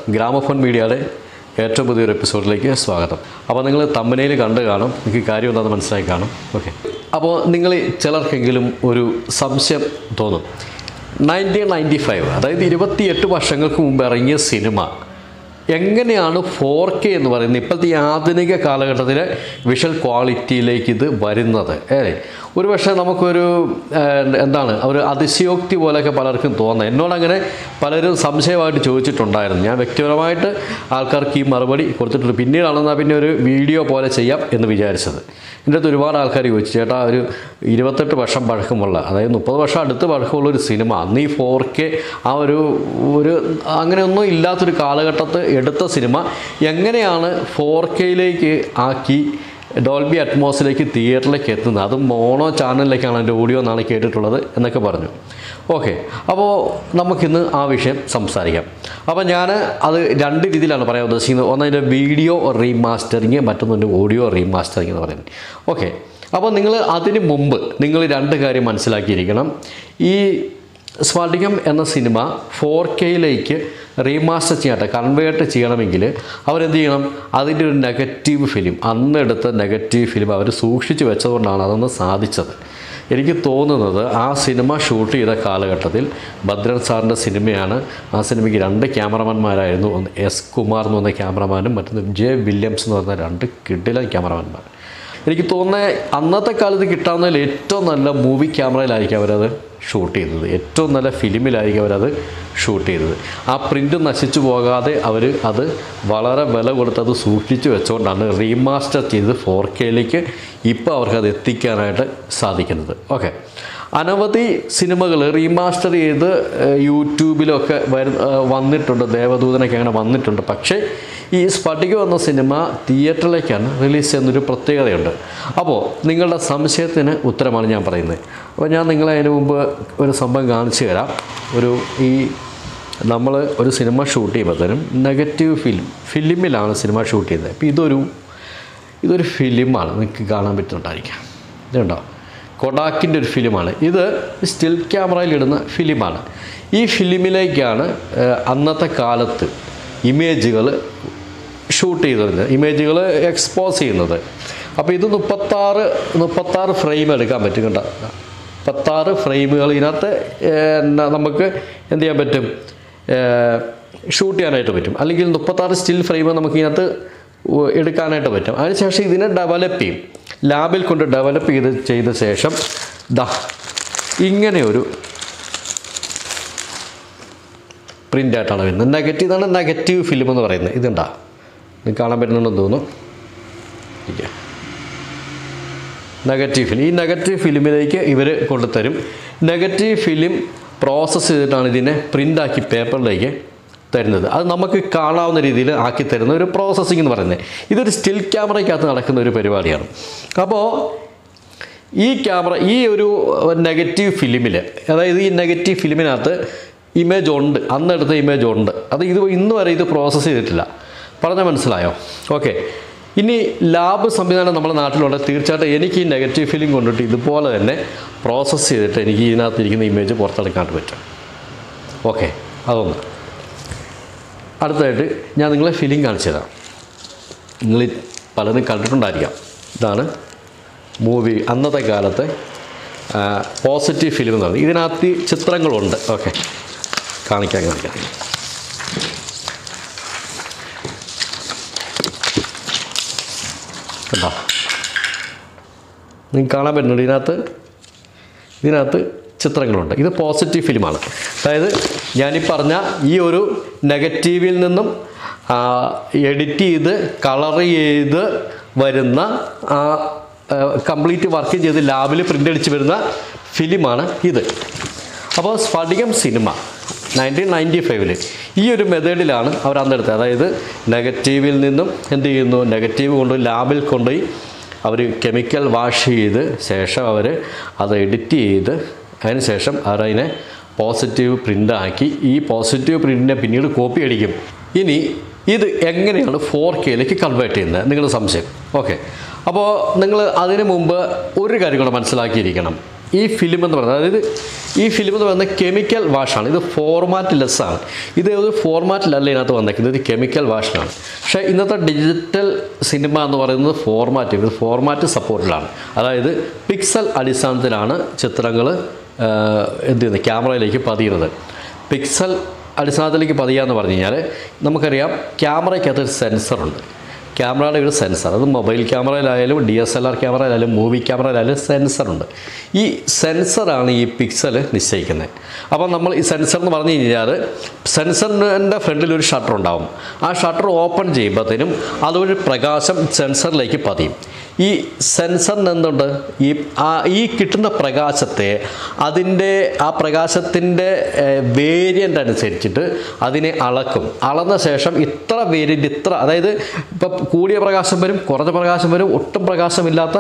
gramophone മീഡിയയുടെ ഏറ്റവും പുതിയൊരു എപ്പിസോഡിലേക്ക് സ്വാഗതം അപ്പോൾ നിങ്ങൾ തമ്മനയിൽ കണ്ട് കാണും എനിക്ക് കാര്യം എന്താണെന്ന് മനസ്സിലായി കാണും ഓക്കെ അപ്പോൾ നിങ്ങൾ ചിലർക്കെങ്കിലും ഒരു സംശയം തോന്നും നയൻറ്റീൻ നയൻറ്റി ഫൈവ് അതായത് ഇരുപത്തിയെട്ട് വർഷങ്ങൾക്ക് മുമ്പ് ഇറങ്ങിയ സിനിമ എങ്ങനെയാണ് ഫോർ കെ എന്ന് പറയുന്നത് ഇപ്പോഴത്തെ ഈ ആധുനിക കാലഘട്ടത്തിലെ വിഷ്വൽ ക്വാളിറ്റിയിലേക്ക് ഇത് വരുന്നത് ഏ ഒരു പക്ഷേ നമുക്കൊരു ഏഹ്, എന്താണ് ഒരു അതിശയോക്തി പോലെയൊക്കെ പലർക്കും തോന്നുന്നത് എന്നോടങ്ങനെ പലരും സംശയമായിട്ട് ചോദിച്ചിട്ടുണ്ടായിരുന്നു ഞാൻ വ്യക്തിപരമായിട്ട് ആൾക്കാർക്ക് ഈ മറുപടി കൊടുത്തിട്ടുണ്ട് പിന്നീടാണെന്നാൽ പിന്നെ ഒരു വീഡിയോ പോലെ ചെയ്യാം എന്ന് വിചാരിച്ചത് എൻ്റെ അടുത്ത് ഒരുപാട് ആൾക്കാർ ചോദിച്ചു ചേട്ടാ ഒരു ഇരുപത്തെട്ട് വർഷം പഴക്കമുള്ള അതായത് മുപ്പത് വർഷം അടുത്ത് പഴക്കമുള്ള ഒരു സിനിമ അന്ന് ഈ ഫോർ കെ ആ ഒരു ഒരു അങ്ങനെയൊന്നും ഇല്ലാത്തൊരു കാലഘട്ടത്ത് എടുത്ത സിനിമ എങ്ങനെയാണ് ഫോർ കെയിലേക്ക് ആക്കി ഡോൾബി അറ്റ്മോസിലേക്ക് തിയേറ്ററിലേക്ക് എത്തുന്നത് അതും മോണോ ചാനലിലേക്കാണ് എൻ്റെ ഓഡിയോ എന്നാണ് കേട്ടിട്ടുള്ളത് എന്നൊക്കെ പറഞ്ഞു ഓക്കെ അപ്പോൾ നമുക്കിന്ന് ആ വിഷയം സംസാരിക്കാം അപ്പോൾ ഞാൻ അത് രണ്ട് രീതിയിലാണ് പറയാൻ ഉദ്ദേശിക്കുന്നത് ഒന്ന് അതിൻ്റെ വീഡിയോ റീമാസ്റ്ററിങ് മറ്റൊന്നിൻ്റെ ഓഡിയോ റീമാസ്റ്ററിങ് എന്ന് പറയുന്നത് ഓക്കെ അപ്പോൾ നിങ്ങൾ അതിന് മുമ്പ് നിങ്ങൾ രണ്ട് കാര്യം മനസ്സിലാക്കിയിരിക്കണം ഈ സ്ഫടികം എന്ന സിനിമ ഫോർ കെയിലേക്ക് റീമാസ്റ്റർ ചെയ്യട്ടെ കൺവേർട്ട് ചെയ്യണമെങ്കിൽ അവരെന്ത് ചെയ്യണം അതിൻ്റെ ഒരു നെഗറ്റീവ് ഫിലിം അന്ന് എടുത്ത നെഗറ്റീവ് ഫിലിം അവർ സൂക്ഷിച്ച് വെച്ചതുകൊണ്ടാണ് അതൊന്ന് സാധിച്ചത് എനിക്ക് തോന്നുന്നത് ആ സിനിമ ഷൂട്ട് ചെയ്ത കാലഘട്ടത്തിൽ ഭദ്രൻ സാറിൻ്റെ സിനിമയാണ് ആ സിനിമയ്ക്ക് രണ്ട് ക്യാമറമാന്മാരായിരുന്നു ഒന്ന് എസ് കുമാർ എന്ന് പറഞ്ഞ ക്യാമറമാനും മറ്റൊന്ന് ജെ വില്യംസ് എന്ന് പറഞ്ഞ രണ്ട് കിഡിലൻ ക്യാമറമാന്മാർ എനിക്ക് തോന്നുന്നത് അന്നത്തെ കാലത്ത് കിട്ടാവുന്നതിൽ ഏറ്റവും നല്ല മൂവി ക്യാമറയിലായിരിക്കും അവരത് ഷൂട്ട് ചെയ്തത് ഏറ്റവും നല്ല ഫിലിമിലായിരിക്കും അവരത് ഷൂട്ട് ചെയ്തത് ആ പ്രിൻ്റ് നശിച്ചു പോകാതെ അവർ അത് വളരെ വില കൊടുത്ത് അത് സൂക്ഷിച്ചു വെച്ചുകൊണ്ടാണ് റീമാസ്റ്റർ ചെയ്ത് ഫോർ കെയിലേക്ക് ഇപ്പോൾ അവർക്കത് എത്തിക്കാനായിട്ട് സാധിക്കുന്നത് ഓക്കെ അനവധി സിനിമകൾ റീമാസ്റ്റർ ചെയ്ത് ഏഹ്, യൂട്യൂബിലൊക്കെ വരു ഏഹ്, വന്നിട്ടുണ്ട് ദേവദൂതനൊക്കെ അങ്ങനെ വന്നിട്ടുണ്ട് പക്ഷേ ഈ സ്ഫടികം എന്ന സിനിമ തിയേറ്ററിലേക്കാണ് റിലീസ് ചെയ്യുന്നൊരു പ്രത്യേകതയുണ്ട് അപ്പോൾ നിങ്ങളുടെ സംശയത്തിന് ഉത്തരമാണ് ഞാൻ പറയുന്നത് അപ്പോൾ ഞാൻ നിങ്ങളെ അതിന് മുമ്പ് ഒരു സംഭവം കാണിച്ചു തരാം ഒരു ഈ നമ്മൾ ഒരു സിനിമ ഷൂട്ട് ചെയ്യുമ്പോഴത്തേനും നെഗറ്റീവ് ഫിലിം ഫിലിമിലാണ് സിനിമ ഷൂട്ട് ചെയ്യുന്നത് അപ്പോൾ ഇതൊരു ഇതൊരു ഫിലിമാണ് നിങ്ങൾക്ക് കാണാൻ പറ്റുന്നുണ്ടായിരിക്കാം ഇതുണ്ടോ കൊഡാക്കിൻ്റെ ഒരു ഫിലിമാണ് ഇത് സ്റ്റിൽ ക്യാമറയിൽ ഇടുന്ന ഫിലിമാണ് ഈ ഫിലിമിലേക്കാണ് ഏഹ്, അന്നത്തെ കാലത്ത് ഇമേജുകൾ ഷൂട്ട് ചെയ്തിരുന്നത് ഇമേജുകൾ എക്സ്പോസ് ചെയ്യുന്നത് അപ്പോൾ ഇത് മുപ്പത്താറ് മുപ്പത്താറ് ഫ്രെയിം എടുക്കാൻ പറ്റും കേട്ടോ മുപ്പത്താറ് ഫ്രെയിമുകൾ ഇതിനകത്ത് ഏഹ്, എന്നാ നമുക്ക് എന്ത് ചെയ്യാൻ പറ്റും ഷൂട്ട് ചെയ്യാനായിട്ട് പറ്റും അല്ലെങ്കിൽ മുപ്പത്താറ് സ്റ്റിൽ ഫ്രെയിം നമുക്ക് ഇതിനകത്ത് ഉ- എടുക്കാനായിട്ട് പറ്റും അതിനുശേഷം ഇതിനെ ഡെവലപ്പ് ചെയ്യും ലാബിൽ കൊണ്ട് ഡെവലപ്പ് ചെയ്ത് ചെയ്ത ശേഷം ദാ ഇങ്ങനെ ഒരു പ്രിൻ്റ് ആയിട്ടാണ് വരുന്നത് നെഗറ്റീവ് ഇതാണ് നെഗറ്റീവ് ഫിലിം എന്ന് പറയുന്നത് ഇതുണ്ടാ നിങ്ങൾക്ക് കാണാൻ പറ്റുന്നുണ്ടെന്ന് തോന്നുന്നു ഇരിക്കുക നെഗറ്റീവ് ഫിലിം ഈ നെഗറ്റീവ് ഫിലിമിലേക്ക് ഇവർ കൊണ്ടുതരും നെഗറ്റീവ് ഫിലിം പ്രോസസ്സ് ചെയ്തിട്ടാണ് ഇതിനെ പ്രിൻ്റാക്കി പേപ്പറിലേക്ക് തരുന്നത് അത് നമുക്ക് കാണാവുന്ന രീതിയിൽ ആക്കി തരുന്ന ഒരു പ്രോസസ്സിംഗ് എന്ന് പറയുന്നത് ഇതൊരു സ്റ്റിൽ ക്യാമറയ്ക്കകത്ത് നടക്കുന്ന ഒരു പരിപാടിയാണ് അപ്പോൾ ഈ ക്യാമറ ഈ ഒരു നെഗറ്റീവ് ഫിലിമിൽ അതായത് ഈ നെഗറ്റീവ് ഫിലിമിനകത്ത് ഇമേജ് ഉണ്ട് അന്നെടുത്ത ഇമേജ് ഉണ്ട് അത് ഇത് ഇന്ന് വരെ ഇത് പ്രോസസ്സ് ചെയ്തിട്ടില്ല പറഞ്ഞാൽ മനസ്സിലായോ ഓക്കെ ഇനി ലാബ് സംവിധാനം നമ്മുടെ നാട്ടിലുണ്ട് തീർച്ചയായിട്ടും എനിക്ക് ഈ നെഗറ്റീവ് ഫിലിം കൊണ്ടിട്ട് ഇതുപോലെ തന്നെ പ്രോസസ്സ് ചെയ്തിട്ട് എനിക്ക് ഇതിനകത്ത് ഇരിക്കുന്ന ഇമേജ് പുറത്തെടുക്കാൻ പറ്റും ഓക്കെ അതൊന്ന് അടുത്തതായിട്ട് ഞാൻ നിങ്ങളെ ഫിലിം കാണിച്ചു തരാം നിങ്ങൾ പലരും കണ്ടിട്ടുണ്ടായിരിക്കാം ഇതാണ് മൂവി അന്നത്തെ കാലത്തെ പോസിറ്റീവ് ഫിലിം എന്ന് പറയുന്നത് ഇതിനകത്ത് ഈ ചിത്രങ്ങളുണ്ട് ഓക്കെ കാണിക്കാം കാണിക്കാം കണ്ടോ നിങ്ങൾക്ക് കാണാൻ പറ്റുന്നുണ്ട് ഇതിനകത്ത് ഇതിനകത്ത് ചിത്രങ്ങളുണ്ട് ഇത് പോസിറ്റീവ് ഫിലിമാണ് അതായത് ഞാനീ പറഞ്ഞ ഈ ഒരു നെഗറ്റീവിൽ നിന്നും എഡിറ്റ് ചെയ്ത് കളർ ചെയ്ത് വരുന്ന കംപ്ലീറ്റ് വർക്ക് ചെയ്ത് ലാബിൽ പ്രിൻ്റ് അടിച്ച് വരുന്ന ഫിലിമാണ് ഇത് അപ്പോൾ സ്ഫടികം സിനിമ നയൻറ്റീൻ നയൻറ്റി ഫൈവിൽ ഈ ഒരു മെത്തേഡിലാണ് അവർ അന്നെടുത്തത് അതായത് നെഗറ്റീവിൽ നിന്നും എന്ത് ചെയ്യുന്നു നെഗറ്റീവ് കൊണ്ടുപോയി ലാബിൽ കൊണ്ടുപോയി അവർ കെമിക്കൽ വാഷ് ചെയ്ത് ശേഷം അവർ അത് എഡിറ്റ് ചെയ്ത് അതിന് ശേഷം അവരതിനെ പോസിറ്റീവ് പ്രിൻ്റ് ആക്കി ഈ പോസിറ്റീവ് പ്രിൻറ്റിനെ പിന്നീട് കോപ്പി അടിക്കും ഇനി ഇത് എങ്ങനെയാണ് ഫോർ കെയിലേക്ക് കൺവേർട്ട് ചെയ്യുന്നത് നിങ്ങളുടെ സംശയം ഓക്കെ അപ്പോൾ നിങ്ങൾ അതിനു മുമ്പ് ഒരു കാര്യം കൂടെ മനസ്സിലാക്കിയിരിക്കണം ഈ ഫിലിം എന്ന് പറയുന്നത് അതായത് ഈ ഫിലിം എന്ന് പറയുന്നത് കെമിക്കൽ വാഷാണ് ഇത് ഫോർമാറ്റ് ലെസ് ആണ് ഇത് ഒരു ഫോർമാറ്റിലല്ല ഇതിനകത്ത് വന്നേക്കുന്നത് ഇത് കെമിക്കൽ വാഷാണ് പക്ഷേ ഇന്നത്തെ ഡിജിറ്റൽ സിനിമ എന്ന് പറയുന്നത് ഫോർമാറ്റ് ഇത് ഫോർമാറ്റ് സപ്പോർട്ടിലാണ് അതായത് പിക്സൽ അടിസ്ഥാനത്തിലാണ് ചിത്രങ്ങൾ എന്ത് ചെയ്യുന്നത് ക്യാമറയിലേക്ക് പതിയുന്നത് പിക്സൽ അടിസ്ഥാനത്തിലേക്ക് പതിയുക എന്ന് പറഞ്ഞു കഴിഞ്ഞാൽ നമുക്കറിയാം ക്യാമറയ്ക്കകത്ത് സെൻസറുണ്ട് ക്യാമറയുടെ ഒരു സെൻസർ അത് മൊബൈൽ ക്യാമറയിലായാലും ഡി എസ് എൽ ആർ ക്യാമറയിലായാലും മൂവി ക്യാമറയിലായാലും സെൻസറുണ്ട് ഈ സെൻസറാണ് ഈ പിക്സൽ നിശ്ചയിക്കുന്നത് അപ്പോൾ നമ്മൾ ഈ സെൻസർ എന്ന് പറഞ്ഞു കഴിഞ്ഞാൽ സെൻസറിൻ്റെ ഫ്രണ്ടിൽ ഒരു ഷട്ടർ ഉണ്ടാവും ആ ഷട്ടർ ഓപ്പൺ ചെയ്യുമ്പോഴത്തേനും അതുവഴി പ്രകാശം സെൻസറിലേക്ക് പതിയും ഈ സെൻസറിന് എന്തുണ്ട് ഈ ആ ഈ കിട്ടുന്ന പ്രകാശത്തെ അതിൻ്റെ ആ പ്രകാശത്തിൻ്റെ വേരിയൻ്റ് അനുസരിച്ചിട്ട് അതിനെ അളക്കും അളന്ന ശേഷം ഇത്ര വേരിയൻ്റ് ഇത്ര അതായത് ഇപ്പം കൂടിയ പ്രകാശം വരും കുറഞ്ഞ പ്രകാശം വരും ഒട്ടും പ്രകാശമില്ലാത്ത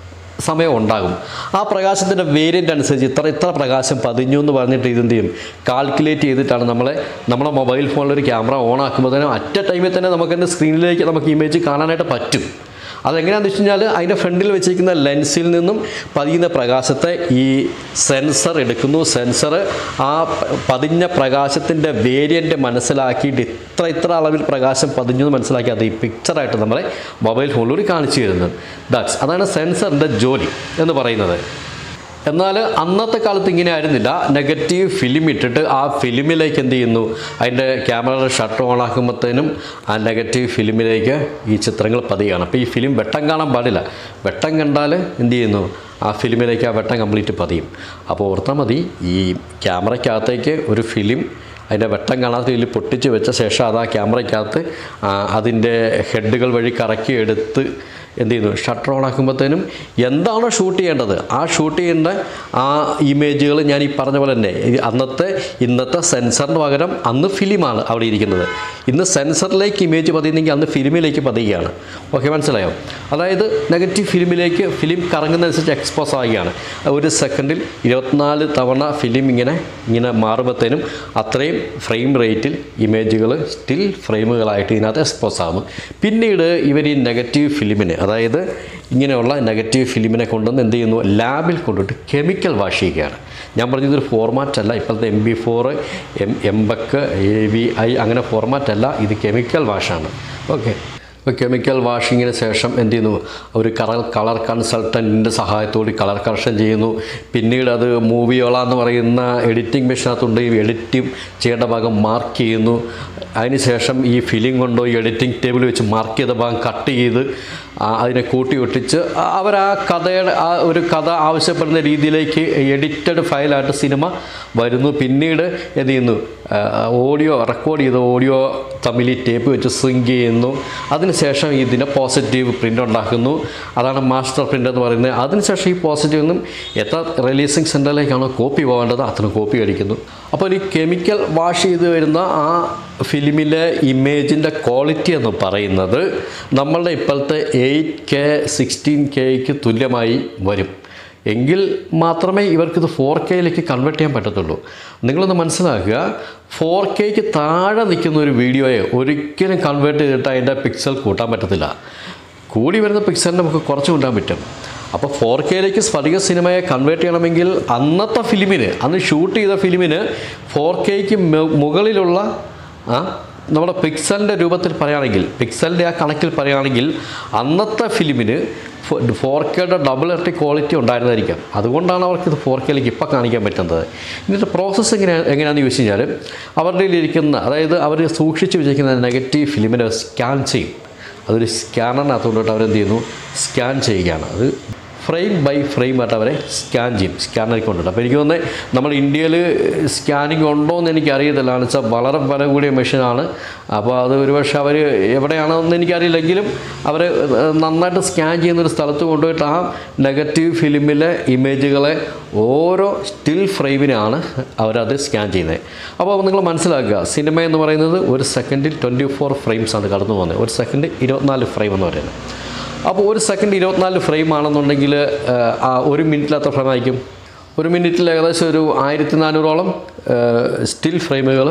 സമയം ഉണ്ടാകും ആ പ്രകാശത്തിൻ്റെ വേരിയൻ്റ് അനുസരിച്ച് ഇത്ര ഇത്ര പ്രകാശം പതിഞ്ഞു എന്ന് പറഞ്ഞിട്ട് ഇതെന്ത് ചെയ്യും കാൽക്കുലേറ്റ് ചെയ്തിട്ടാണ് നമ്മളെ നമ്മുടെ മൊബൈൽ ഫോണിൽ ഒരു ക്യാമറ ഓൺ ആക്കുമ്പോഴത്തേനും അറ്റ ടൈമിൽ തന്നെ നമുക്ക് എൻ്റെ സ്ക്രീനിലേക്ക് നമുക്ക് ഇമേജ് കാണാനായിട്ട് പറ്റും അതെങ്ങനെയാണെന്ന് വെച്ച് കഴിഞ്ഞാൽ അതിൻ്റെ ഫ്രണ്ടിൽ വെച്ചിരിക്കുന്ന ലെൻസിൽ നിന്നും പതിയുന്ന പ്രകാശത്തെ ഈ സെൻസർ എടുക്കുന്നു സെൻസർ ആ പ- പതിഞ്ഞ പ്രകാശത്തിൻ്റെ വേരിയൻ്റ് മനസ്സിലാക്കിയിട്ട് ഇത്ര ഇത്ര അളവിൽ പ്രകാശം പതിഞ്ഞു എന്ന് മനസ്സിലാക്കി അത് ഈ പിക്ചറായിട്ട് നമ്മളെ മൊബൈൽ ഫോണിലൂടെ കാണിച്ചു തരുന്നത് ദാറ്റ്സ് അതാണ് സെൻസറിൻ്റെ ജോലി എന്ന് പറയുന്നത് എന്നാൽ അന്നത്തെ കാലത്ത് ഇങ്ങനെ ആയിരുന്നില്ല നെഗറ്റീവ് ഫിലിം ഇട്ടിട്ട് ആ ഫിലിമിലേക്ക് എന്ത് ചെയ്യുന്നു അതിൻ്റെ ക്യാമറയുടെ ഷട്ടർ ഓൺ ആക്കുമ്പോഴത്തേനും ആ നെഗറ്റീവ് ഫിലിമിലേക്ക് ഈ ചിത്രങ്ങൾ പതിയാണ് അപ്പോൾ ഈ ഫിലിം വെട്ടം കാണാൻ പാടില്ല വെട്ടം കണ്ടാൽ എന്ത് ചെയ്യുന്നു ആ ഫിലിമിലേക്ക് ആ വെട്ടം കംപ്ലീറ്റ് പതിയും അപ്പോൾ ഓർത്താൽ മതി ഈ ക്യാമറയ്ക്കകത്തേക്ക് ഒരു ഫിലിം അതിൻ്റെ വെട്ടം കാണാത്ത രീതിയിൽ പൊട്ടിച്ച് വെച്ച ശേഷം അത് ആ ക്യാമറയ്ക്കകത്ത് ആ, അതിൻ്റെ ഹെഡുകൾ വഴി കറക്കി എടുത്ത് എന്ത് ചെയ്യുന്നു ഷട്ടർ ഓൺ ആക്കുമ്പോഴത്തേനും എന്താണോ ഷൂട്ട് ചെയ്യേണ്ടത് ആ ഷൂട്ട് ചെയ്യേണ്ട ആ ഇമേജുകൾ ഞാൻ ഈ പറഞ്ഞ പോലെ തന്നെ ഈ അന്നത്തെ ഇന്നത്തെ സെൻസറിന് പകരം അന്ന് ഫിലിമാണ് അവിടെ ഇരിക്കുന്നത് ഇന്ന് സെൻസറിലേക്ക് ഇമേജ് പതിയുന്നെങ്കിൽ അന്ന് ഫിലിമിലേക്ക് പതിയുകയാണ് ഓക്കെ മനസ്സിലായോ അതായത് നെഗറ്റീവ് ഫിലിമിലേക്ക് ഫിലിം കറങ്ങുന്നതനുസരിച്ച് എക്സ്പോസ് ആവുകയാണ് ഒരു സെക്കൻഡിൽ ഇരുപത്തിനാല് തവണ ഫിലിം ഇങ്ങനെ ഇങ്ങനെ മാറുമ്പോഴത്തേനും അത്രയും ഫ്രെയിം റേറ്റിൽ ഇമേജുകൾ സ്റ്റിൽ ഫ്രെയിമുകളായിട്ട് ഇതിനകത്ത് എക്സ്പോസ് ആകും പിന്നീട് ഇവർ ഈ നെഗറ്റീവ് ഫിലിമിന് അതായത് ഇങ്ങനെയുള്ള നെഗറ്റീവ് ഫിലിമിനെ കൊണ്ടുവന്ന് എന്ത് ചെയ്യുന്നു ലാബിൽ കൊണ്ടിട്ട് കെമിക്കൽ വാഷ് ചെയ്യുകയാണ് ഞാൻ പറഞ്ഞതൊരു ഫോർമാറ്റ് അല്ല ഇപ്പോഴത്തെ എം ബി ഫോർ എം എംബക്ക് എ വി ഐ അങ്ങനെ ഫോർമാറ്റ് അല്ല ഇത് കെമിക്കൽ വാഷാണ് ഓക്കെ ഇപ്പോൾ കെമിക്കൽ വാഷിങ്ങിന് ശേഷം എന്ത് ചെയ്യുന്നു ഒരു കളർ കളർ കൺസൾട്ടൻറ്റിൻ്റെ സഹായത്തോടെ കളർ കറക്ഷൻ ചെയ്യുന്നു പിന്നീട് അത് മൂവിയോള എന്ന് പറയുന്ന എഡിറ്റിംഗ് മെഷീനകത്തുണ്ട് ഈ എഡിറ്റിംഗ് ചെയ്യേണ്ട ഭാഗം മാർക്ക് ചെയ്യുന്നു അതിനുശേഷം ഈ ഫിലിം കൊണ്ടോ ഈ എഡിറ്റിംഗ് ടേബിൾ വെച്ച് മാർക്ക് ചെയ്ത ഭാഗം കട്ട് ചെയ്ത് ആ, അതിനെ കൂട്ടി ഒട്ടിച്ച് അവർ ആ കഥയുടെ ആ ഒരു കഥ ആവശ്യപ്പെടുന്ന രീതിയിലേക്ക് എഡിറ്റഡ് ഫയലായിട്ട് സിനിമ വരുന്നു പിന്നീട് എന്ത് ചെയ്യുന്നു ഓഡിയോ റെക്കോർഡ് ചെയ്ത ഓഡിയോ തമ്മിൽ ഈ ടേപ്പ് വെച്ച് സിങ്ക് ചെയ്യുന്നു അതിനുശേഷം ഇതിൻ്റെ പോസിറ്റീവ് പ്രിൻ്റ് ഉണ്ടാക്കുന്നു അതാണ് മാസ്റ്റർ പ്രിൻ്റ് എന്ന് പറയുന്നത് അതിനുശേഷം ഈ പോസിറ്റീവ് നിന്നും എത്ര റിലീസിങ് സെൻറ്ററിലേക്കാണോ കോപ്പി പോകേണ്ടത് അത്ര കോപ്പി അടിക്കുന്നു അപ്പോൾ ഈ കെമിക്കൽ വാഷ് ചെയ്ത് വരുന്ന ആ ഫിലിമിലെ ഇമേജിൻ്റെ ക്വാളിറ്റി എന്ന് പറയുന്നത് നമ്മളുടെ ഇപ്പോഴത്തെ എയ്റ്റ് കെ സിക്സ്റ്റീൻ കെയ്ക്ക് തുല്യമായി വരും എങ്കിൽ മാത്രമേ ഇവർക്കിത് ഫോർ കെയിലേക്ക് കൺവേർട്ട് ചെയ്യാൻ പറ്റത്തുള്ളൂ നിങ്ങളൊന്ന് മനസ്സിലാക്കുക ഫോർ കെയ്ക്ക് താഴെ നിൽക്കുന്ന ഒരു വീഡിയോയെ ഒരിക്കലും കൺവേർട്ട് ചെയ്തിട്ട് അതിൻ്റെ പിക്സൽ കൂട്ടാൻ പറ്റത്തില്ല കൂടി വരുന്ന പിക്സലിന് നമുക്ക് കുറച്ച് കൂട്ടാൻ പറ്റും അപ്പോൾ ഫോർ കെയിലേക്ക് സ്ഫടിക സിനിമയെ കൺവേർട്ട് ചെയ്യണമെങ്കിൽ അന്നത്തെ ഫിലിമിന് അന്ന് ഷൂട്ട് ചെയ്ത ഫിലിമിന് ഫോർ കെയ്ക്ക് മുകളിലുള്ള ആ നമ്മുടെ പിക്സലിൻ്റെ രൂപത്തിൽ പറയുകയാണെങ്കിൽ പിക്സലിൻ്റെ ആ കണക്കിൽ പറയുകയാണെങ്കിൽ അന്നത്തെ ഫിലിമിന് ഫോർ കെയുടെ ഡബിൾ ഇരട്ടി ക്വാളിറ്റി ഉണ്ടായിരുന്നായിരിക്കാം അതുകൊണ്ടാണ് അവർക്ക് ഇത് ഫോർ കെയിലേക്ക് ഇപ്പം കാണിക്കാൻ പറ്റുന്നത് ഇതിൻ്റെ പ്രോസസ്സ് എങ്ങനെ എങ്ങനെയാണെന്ന് ചോദിച്ചു കഴിഞ്ഞാൽ അവരുടെ ഇരിക്കുന്ന അതായത് അവർ സൂക്ഷിച്ച് വെച്ചിരിക്കുന്ന നെഗറ്റീവ് ഫിലിമിനെ സ്കാൻ ചെയ്യും അതൊരു സ്കാനറിനകത്ത് കൊണ്ടിട്ട് അവരെന്ത് ചെയ്യുന്നു സ്കാൻ ചെയ്യുകയാണ് അത് ഫ്രെയിം ബൈ ഫ്രെയിം ആയിട്ട് അവരെ സ്കാൻ ചെയ്യും സ്കാനറിൽ കൊണ്ടിട്ട് അപ്പോൾ എനിക്ക് തോന്നുന്നത് നമ്മുടെ ഇന്ത്യയിൽ സ്കാനിങ് ഉണ്ടോ എന്ന് എനിക്കറിയത്തില്ല എന്ന് വെച്ചാൽ വളരെ വില കൂടിയ മെഷീനാണ് അപ്പോൾ അത് ഒരുപക്ഷെ അവർ എവിടെയാണെന്ന് എനിക്കറിയില്ലെങ്കിലും അവർ നന്നായിട്ട് സ്കാൻ ചെയ്യുന്ന ഒരു സ്ഥലത്ത് കൊണ്ടുപോയിട്ട് ആ നെഗറ്റീവ് ഫിലിമിലെ ഇമേജുകളെ ഓരോ സ്റ്റിൽ ഫ്രെയിമിനാണ് അവരത് സ്കാൻ ചെയ്യുന്നത് അപ്പോൾ നിങ്ങൾ മനസ്സിലാക്കുക സിനിമ എന്ന് പറയുന്നത് ഒരു സെക്കൻഡിൽ ട്വൻറ്റി ഫോർ ഫ്രെയിംസാണ് കടന്നു പോകുന്നത് ഒരു സെക്കൻഡ് ഇരുപത്തിനാല് ഫ്രെയിം എന്ന് പറയുന്നത് അപ്പോൾ ഒരു സെക്കൻഡ് ഇരുപത്തിനാല് ഫ്രെയിം ആണെന്നുണ്ടെങ്കിൽ ആ ഒരു മിനിറ്റിൽ എത്ര ഫ്രെയിം ആയിരിക്കും ഒരു മിനിറ്റിൽ ഏകദേശം ഒരു ആയിരത്തി നാനൂറോളം സ്റ്റിൽ ഫ്രെയിമുകൾ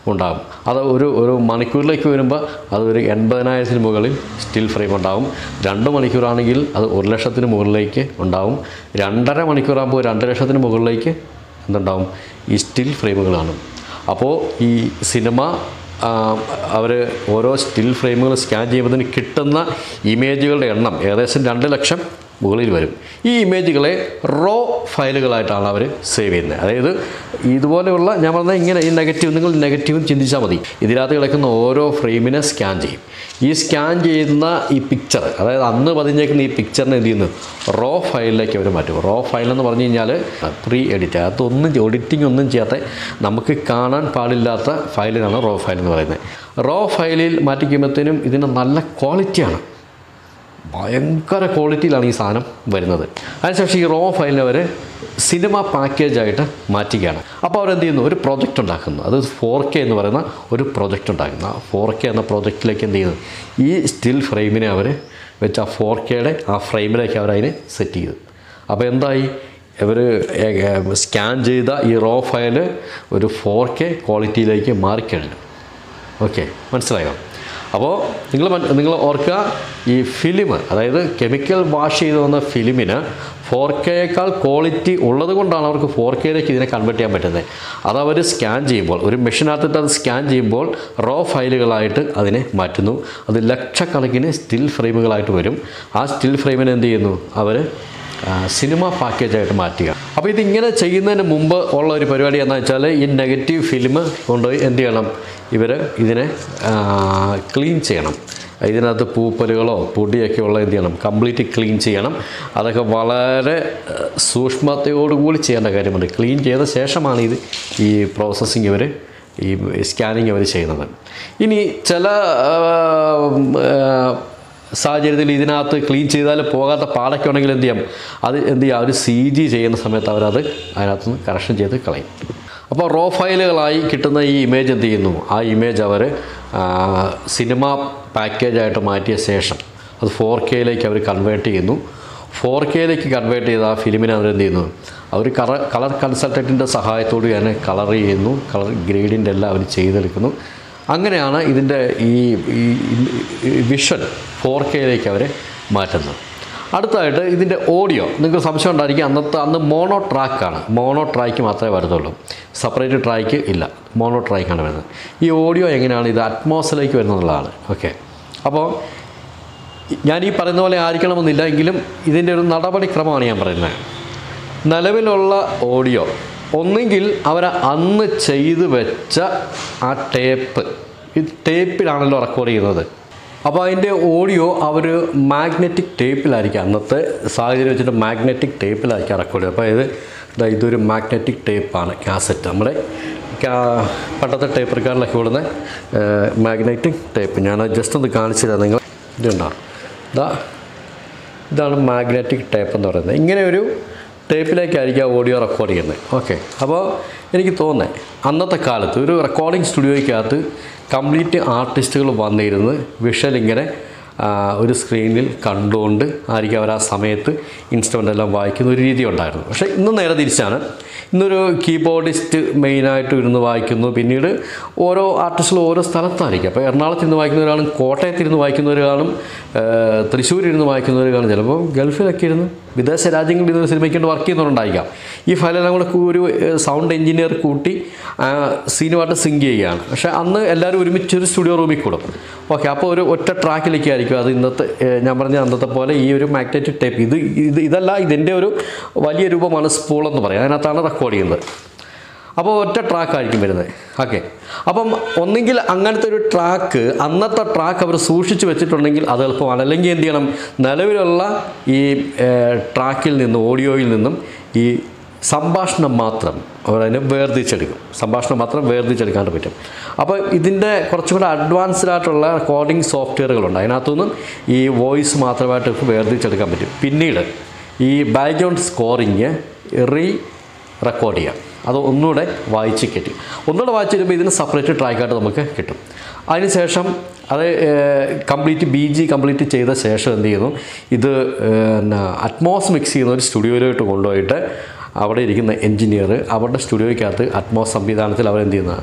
ഉണ്ടാകും അത് ഒരു ഒരു മണിക്കൂറിലേക്ക് വരുമ്പോൾ അത് ഒരു എൺപതിനായിരത്തിന് മുകളിൽ സ്റ്റിൽ ഫ്രെയിം ഉണ്ടാകും രണ്ട് മണിക്കൂറാണെങ്കിൽ അത് ഒരു ലക്ഷത്തിന് മുകളിലേക്ക് ഉണ്ടാകും രണ്ടര മണിക്കൂറാകുമ്പോൾ രണ്ട് ലക്ഷത്തിന് മുകളിലേക്ക് എന്തുണ്ടാവും ഈ സ്റ്റിൽ ഫ്രെയിമുകളാണ് അപ്പോൾ ഈ സിനിമ അവർ ഓരോ സ്റ്റിൽ ഫ്രെയിമുകൾ സ്കാൻ ചെയ്യുന്നതിന് കിട്ടുന്ന ഇമേജുകളുടെ എണ്ണം ഏകദേശം രണ്ട് ലക്ഷം മുകളിൽ വരും ഈ ഇമേജുകളെ റോ ഫയലുകളായിട്ടാണ് അവർ സേവ് ചെയ്യുന്നത് അതായത് ഇതുപോലെയുള്ള ഞാൻ പറഞ്ഞ ഇങ്ങനെ ഈ നെഗറ്റീവ് നിങ്ങൾ നെഗറ്റീവും ചിന്തിച്ചാൽ മതി ഇതിനകത്ത് കിടക്കുന്ന ഓരോ ഫ്രെയിമിനെ സ്കാൻ ചെയ്യും ഈ സ്കാൻ ചെയ്യുന്ന ഈ പിക്ചർ അതായത് അന്ന് പതിഞ്ഞേക്കുന്ന ഈ പിക്ചറിനെ എന്ത് ചെയ്യുന്നു റോ ഫയലിലേക്ക് അവർ മാറ്റും റോ ഫയൽ എന്ന് പറഞ്ഞു കഴിഞ്ഞാൽ പ്രീ എഡിറ്റ് അതൊന്നും എഡിറ്റിംഗ് ഒന്നും ചെയ്യാത്ത നമുക്ക് കാണാൻ പാടില്ലാത്ത ഫയലിനാണ് റോ ഫയൽ എന്ന് പറയുന്നത് റോ ഫയലിൽ മാറ്റിക്കുമ്പോഴത്തേനും ഇതിന് നല്ല ക്വാളിറ്റിയാണ് ഭയങ്കര ക്വാളിറ്റിയിലാണ് ഈ സാധനം വരുന്നത് അതിനുശേഷം ഈ റോ ഫയലിനെ അവർ സിനിമ പാക്കേജായിട്ട് മാറ്റുകയാണ് അപ്പോൾ അവരെന്ത് ചെയ്യുന്നു ഒരു പ്രോജക്റ്റ് ഉണ്ടാക്കുന്നു അത് ഫോർ കെ എന്ന് പറയുന്ന ഒരു പ്രോജക്റ്റ് ഉണ്ടാക്കുന്നു ആ ഫോർ കെ എന്ന പ്രോജക്റ്റിലേക്ക് എന്ത് ചെയ്യുന്നു ഈ സ്റ്റിൽ ഫ്രെയിമിനെ അവർ വെച്ച് ആ ഫോർ കെയുടെ ആ ഫ്രെയിമിലേക്ക് അവർ അതിനെ സെറ്റ് ചെയ്തു അപ്പോൾ എന്തായി ഇവർ സ്കാൻ ചെയ്ത ഈ റോ ഫയൽ ഒരു ഫോർ കെ ക്വാളിറ്റിയിലേക്ക് മാറിക്കഴിഞ്ഞു ഓക്കെ മനസ്സിലായോ അപ്പോൾ നിങ്ങൾ നിങ്ങൾ ഓർക്കുക ഈ ഫിലിം അതായത് കെമിക്കൽ വാഷ് ചെയ്ത് വന്ന ഫിലിമിന് ഫോർ കെയേക്കാൾ ക്വാളിറ്റി ഉള്ളത് കൊണ്ടാണ് അവർക്ക് ഫോർ കെയിലേക്ക് ഇതിനെ കൺവേർട്ട് ചെയ്യാൻ പറ്റുന്നത് അത് അവർ സ്കാൻ ചെയ്യുമ്പോൾ ഒരു മെഷീനകത്തിട്ട് അത് സ്കാൻ ചെയ്യുമ്പോൾ റോ ഫയലുകളായിട്ട് അതിനെ മാറ്റുന്നു അത് ലക്ഷക്കണക്കിന് സ്റ്റിൽ ഫ്രെയിമുകളായിട്ട് വരും ആ സ്റ്റിൽ ഫ്രെയിമിനെ എന്ത് ചെയ്യുന്നു അവർ സിനിമ പാക്കേജായിട്ട് മാറ്റുക അപ്പോൾ ഇതിങ്ങനെ ചെയ്യുന്നതിന് മുമ്പ് ഉള്ള ഒരു പരിപാടി എന്താ വെച്ചാൽ ഈ നെഗറ്റീവ് ഫിലിം കൊണ്ടുപോയി എന്ത് ചെയ്യണം ഇവർ ഇതിനെ ക്ലീൻ ചെയ്യണം ഇതിനകത്ത് പൂപ്പലുകളോ പൊടിയൊക്കെ ഉള്ള എന്ത് ചെയ്യണം കംപ്ലീറ്റ് ക്ലീൻ ചെയ്യണം അതൊക്കെ വളരെ ഏഹ്, സൂക്ഷ്മതയോടുകൂടി ചെയ്യേണ്ട കാര്യമുണ്ട് ക്ലീൻ ചെയ്ത ശേഷമാണ് ഇത് ഈ പ്രോസസ്സിങ് ഇവർ ഈ സ്കാനിങ് അവർ ചെയ്യുന്നത് ഇനി ചില ആ, സാഹചര്യത്തിൽ ഇതിനകത്ത് ക്ലീൻ ചെയ്താൽ പോകാത്ത പാടൊക്കെ ഉണ്ടെങ്കിൽ എന്ത് ചെയ്യാം അത് എന്ത് ചെയ്യാം അവർ സി ജി ചെയ്യുന്ന സമയത്ത് അവരത് അതിനകത്ത് നിന്ന് കറക്ഷൻ ചെയ്ത് കളയും അപ്പോൾ റോ ഫയലുകളായി കിട്ടുന്ന ഈ ഇമേജ് എന്ത് ചെയ്യുന്നു ആ ഇമേജ് അവർ സിനിമ പാക്കേജായിട്ട് മാറ്റിയ ശേഷം അത് ഫോർ കെയിലേക്ക് അവർ കൺവേർട്ട് ചെയ്യുന്നു ഫോർ കെയിലേക്ക് കൺവേർട്ട് ചെയ്ത ആ ഫിലിമിനെ അവരെന്ത് ചെയ്യുന്നു അവർ കളർ കളർ കൺസൾട്ടൻറ്റിൻ്റെ സഹായത്തോട് തന്നെ കളർ ചെയ്യുന്നു കളർ ഗ്രേഡിൻ്റെ എല്ലാം അവർ ചെയ്തെടുക്കുന്നു അങ്ങനെയാണ് ഇതിൻ്റെ ഈ വിഷ്വൽ ഫോർ കെയിലേക്ക് അവർ മാറ്റുന്നത് അടുത്തതായിട്ട് ഇതിൻ്റെ ഓഡിയോ നിങ്ങൾക്ക് സംശയം ഉണ്ടായിരിക്കും അന്നത്തെ അന്ന് മോണോ ട്രാക്കാണ് മോണോ ട്രാക്ക് മാത്രമേ വരത്തുള്ളൂ സെപ്പറേറ്റ് ട്രാക്ക് ഇല്ല മോണോ ട്രാക്കാണ് വരുന്നത് ഈ ഓഡിയോ എങ്ങനെയാണ് ഇത് അറ്റ്മോസിലേക്ക് വരുന്നതെന്നുള്ളതാണ് ഓക്കെ അപ്പോൾ ഞാൻ ഈ പറയുന്ന പോലെ ആയിരിക്കണമെന്നില്ല എങ്കിലും ഇതിൻ്റെ ഒരു നടപടിക്രമമാണ് ഞാൻ പറയുന്നത് നിലവിലുള്ള ഓഡിയോ ഒന്നുകിൽ അവർ അന്ന് ചെയ്തു വെച്ച ആ ടേപ്പ് ഈ ടേപ്പിലാണല്ലോ റെക്കോർഡ് ചെയ്യുന്നത് അപ്പോൾ അതിൻ്റെ ഓഡിയോ അവർ മാഗ്നറ്റിക് ടേപ്പിലായിരിക്കും അന്നത്തെ സാഹചര്യം വെച്ചിട്ട് മാഗ്നറ്റിക് ടേപ്പിലായിരിക്കും റെക്കോർഡ് ചെയ്യുക അപ്പോൾ ഇത് ദാ ഇതൊരു മാഗ്നറ്റിക് ടേപ്പാണ് കാസറ്റ് നമ്മുടെ കാ- പണ്ടത്തെ ടേപ്പ് റെക്കാർഡിലൊക്കെ ഓടുന്ന മാഗ്നറ്റിക് ടേപ്പ് ഞാൻ ജസ്റ്റ് ഒന്ന് കാണിച്ചു തരാം നിങ്ങൾ ഇതുണ്ടോ ഇതാ ഇതാണ് മാഗ്നറ്റിക് ടേപ്പ് എന്ന് പറയുന്നത് ഇങ്ങനെ ഒരു ടേപ്പിലേക്കായിരിക്കും ആ ഓഡിയോ റെക്കോർഡ് ചെയ്യുന്നത് ഓക്കെ അപ്പോൾ എനിക്ക് തോന്നുന്നത് അന്നത്തെ കാലത്ത് ഒരു റെക്കോർഡിംഗ് സ്റ്റുഡിയോയ്ക്കകത്ത് കംപ്ലീറ്റ് ആർട്ടിസ്റ്റുകൾ വന്നിരുന്ന് വിഷ്വൽ ഇങ്ങനെ ആ, ഒരു സ്ക്രീനിൽ കണ്ടുകൊണ്ട് ആയിരിക്കും അവർ ആ സമയത്ത് ഇൻസ്ട്രുമെൻ്റ് എല്ലാം വായിക്കുന്ന ഒരു രീതി ഉണ്ടായിരുന്നു പക്ഷേ ഇന്ന് നേരെ തിരിച്ചാണ് ഇന്നൊരു കീബോർഡിസ്റ്റ് മെയിനായിട്ട് ഇരുന്ന് വായിക്കുന്നു പിന്നീട് ഓരോ ആർട്ടിസ്റ്റുകൾ ഓരോ സ്ഥലത്തായിരിക്കും അപ്പോൾ എറണാകുളത്ത് ഇരുന്ന് വായിക്കുന്നവർ കാണും കോട്ടയത്ത് ഇരുന്ന് വായിക്കുന്നവർ കാണും ഏഹ്, തൃശ്ശൂർ ഇരുന്ന് വായിക്കുന്നവർ കാണും ചിലപ്പോൾ ഗൾഫിലൊക്കെ ഇരുന്ന് വിദേശ രാജ്യങ്ങളിൽ ഇരുന്ന് സിനിമയ്ക്ക് വേണ്ടി വർക്ക് ചെയ്യുന്നവരുണ്ടായിരിക്കാം ഈ ഫയലെല്ലാം കൂടെ കൂ- ഒരു സൗണ്ട് എഞ്ചിനീയർ കൂട്ടി സീനുമായിട്ട് സിങ്ക് ചെയ്യുകയാണ് പക്ഷേ അന്ന് എല്ലാവരും ഒരുമിച്ച് ഒരു സ്റ്റുഡിയോ റൂമിൽ കൂടും ഓക്കെ അപ്പോൾ ഒരു ഒറ്റ ട്രാക്കിലേക്ക് ആയിരിക്കും അത് ഇന്നത്തെ ഏഹ്, ഞാൻ പറഞ്ഞ അന്നത്തെ പോലെ ഈ ഒരു മാഗ്നറ്റിക് ടേപ്പ് ഇത് ഇത് ഇതല്ല ഇതിൻ്റെ ഒരു വലിയ രൂപമാണ് സ്പൂൾ എന്ന് പറയും അതിനകത്താണ് റെക്കോർഡ് ചെയ്യുന്നത് അപ്പോൾ ഒറ്റ ട്രാക്കായിരിക്കും വരുന്നത് ഓക്കെ അപ്പം ഒന്നെങ്കിൽ അങ്ങനത്തെ ഒരു ട്രാക്ക് അന്നത്തെ ട്രാക്ക് അവർ സൂക്ഷിച്ച് വെച്ചിട്ടുണ്ടെങ്കിൽ അത് എളുപ്പമാണ് അല്ലെങ്കിൽ എന്ത് ചെയ്യണം നിലവിലുള്ള ഈ ഏഹ്, ട്രാക്കിൽ നിന്നും ഓഡിയോയിൽ നിന്നും ഈ സംഭാഷണം മാത്രം അവരതിനെ വേർതിരിച്ചെടുക്കും സംഭാഷണം മാത്രം വേർതിരിച്ചെടുക്കാണ്ട് പറ്റും അപ്പോൾ ഇതിൻ്റെ കുറച്ചുകൂടെ അഡ്വാൻസ്ഡ് ആയിട്ടുള്ള റെക്കോർഡിംഗ് സോഫ്റ്റ്വെയറുകളുണ്ട് അതിനകത്തുനിന്നും ഈ വോയിസ് മാത്രമായിട്ട് വേർതിരിച്ചെടുക്കാൻ പറ്റും പിന്നീട് ഈ ബാക്ക്ഗ്രൗണ്ട് സ്കോറിങ് റീ റെക്കോർഡ് ചെയ്യാം അത് ഒന്നുകൂടെ വായിച്ച് കിട്ടി ഒന്നുകൂടെ വായിച്ച് വരുമ്പോൾ ഇതിന് സെപ്പറേറ്റ് ട്രാക്കായിട്ട് നമുക്ക് കിട്ടും അതിനുശേഷം അത് കംപ്ലീറ്റ് ബി ജി കംപ്ലീറ്റ് ചെയ്ത ശേഷം എന്ത് ചെയ്യുന്നു ഇത് പിന്നെ അറ്റ്മോസ് മിക്സ് ചെയ്യുന്ന ഒരു സ്റ്റുഡിയോയിലോട്ട് കൊണ്ടുപോയിട്ട് അവിടെ ഇരിക്കുന്ന എൻജിനീയർ അവരുടെ സ്റ്റുഡിയോയ്ക്കകത്ത് അറ്റ്മോസ് സംവിധാനത്തിൽ അവരെന്ത് ചെയ്യുന്ന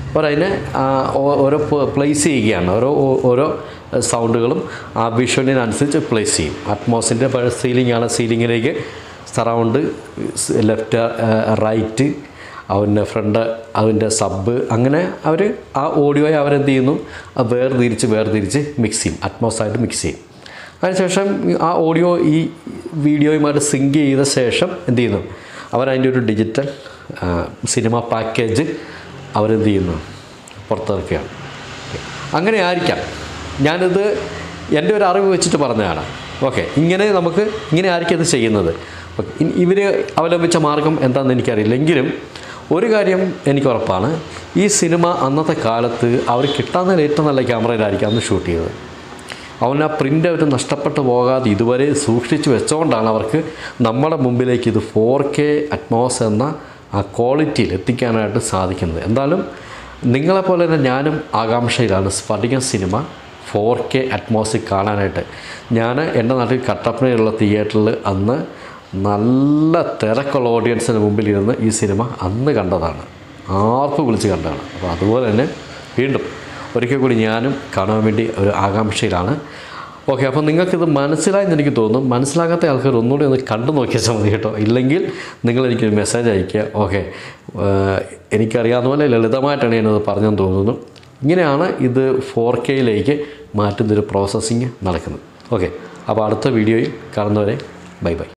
അവരതിനെ ആ, ഓ- ഓരോ പ്ലേസ് ചെയ്യുകയാണ് ഓരോ ഓ- ഓരോ സൗണ്ടുകളും ആ വിഷ്വലിനനുസരിച്ച് പ്ലേസ് ചെയ്യും അറ്റ്മോസിൻ്റെ സീലിംഗ് ആണ് സീലിങ്ങിലേക്ക് സറൗണ്ട് ലെഫ്റ്റ് റൈറ്റ് അവൻ്റെ ഫ്രണ്ട് അതിൻ്റെ സബ് അങ്ങനെ അവർ ആ ഓഡിയോയെ അവരെന്ത് ചെയ്യുന്നു അത് വേർതിരിച്ച് വേർതിരിച്ച് മിക്സ് ചെയ്യും അറ്റ്മോസായിട്ട് മിക്സ് ചെയ്യും അതിനുശേഷം ആ ഓഡിയോ ഈ വീഡിയോയുമായിട്ട് സിങ്ക് ചെയ്ത ശേഷം എന്ത് ചെയ്യുന്നു അവരതിൻ്റെ ഒരു ഡിജിറ്റൽ സിനിമ പാക്കേജ് അവരെന്ത് ചെയ്യുന്നു പുറത്തിറക്കുകയാണ് അങ്ങനെ ആയിരിക്കാം ഞാനിത് എൻ്റെ ഒരു അറിവ് വെച്ചിട്ട് പറഞ്ഞതാണ് ഓക്കെ ഇങ്ങനെ നമുക്ക് ഇങ്ങനെ ആയിരിക്കും ഇത് ചെയ്യുന്നത് ഇവർ അവലംബിച്ച മാർഗം എന്താണെന്ന് എനിക്കറിയില്ല എങ്കിലും ഒരു കാര്യം എനിക്ക് ഉറപ്പാണ് ഈ സിനിമ അന്നത്തെ കാലത്ത് അവർ കിട്ടാവുന്ന ഏറ്റവും നല്ല ക്യാമറയിലായിരിക്കും അന്ന് ഷൂട്ട് ചെയ്തത് അവൻ ആ പ്രിൻ്റ് അവർ നഷ്ടപ്പെട്ടു പോകാതെ ഇതുവരെ സൂക്ഷിച്ചു വെച്ചുകൊണ്ടാണ് അവർക്ക് നമ്മുടെ മുമ്പിലേക്ക് ഇത് ഫോർ കെ അറ്റ്മോസ് എന്ന ആ ക്വാളിറ്റിയിൽ എത്തിക്കാനായിട്ട് സാധിക്കുന്നത് എന്തായാലും നിങ്ങളെപ്പോലെ തന്നെ ഞാനും ആകാംക്ഷയിലാണ് സ്ഫടിക സിനിമ ഫോർ കെ അറ്റ്മോസിൽ കാണാനായിട്ട് ഞാൻ എൻ്റെ നാട്ടിൽ കട്ടപ്പനയിലുള്ള തിയേറ്ററിൽ അന്ന് നല്ല തിരക്കുള്ള ഓഡിയൻസിന് മുമ്പിൽ ഇരുന്ന് ഈ സിനിമ അന്ന് കണ്ടതാണ് ആർപ്പ് വിളിച്ച് കണ്ടതാണ് അപ്പോൾ അതുപോലെ തന്നെ വീണ്ടും ഒരിക്കൽ കൂടി ഞാനും കാണാൻ വേണ്ടി ഒരു ആകാംക്ഷയിലാണ് ഓക്കെ അപ്പോൾ നിങ്ങൾക്കിത് മനസ്സിലായെന്ന് എനിക്ക് തോന്നുന്നു മനസ്സിലാകാത്ത ആൾക്കാർ ഒന്നുകൂടി ഒന്ന് കണ്ടു നോക്കിയാൽ മതി കേട്ടോ ഇല്ലെങ്കിൽ നിങ്ങൾ എനിക്കൊരു മെസ്സേജ് അയയ്ക്കുക ഓക്കെ എനിക്കറിയാവുന്ന പോലെ ലളിതമായിട്ടാണ് ഞാനത് പറഞ്ഞെന്ന് തോന്നുന്നു ഇങ്ങനെയാണ് ഇത് ഫോർ കെയിലേക്ക് മാറ്റുന്നൊരു പ്രോസസ്സിങ് നടക്കുന്നത് ഓക്കെ അപ്പോൾ അടുത്ത വീഡിയോയിൽ കാണുന്നവരെ ബൈ ബൈ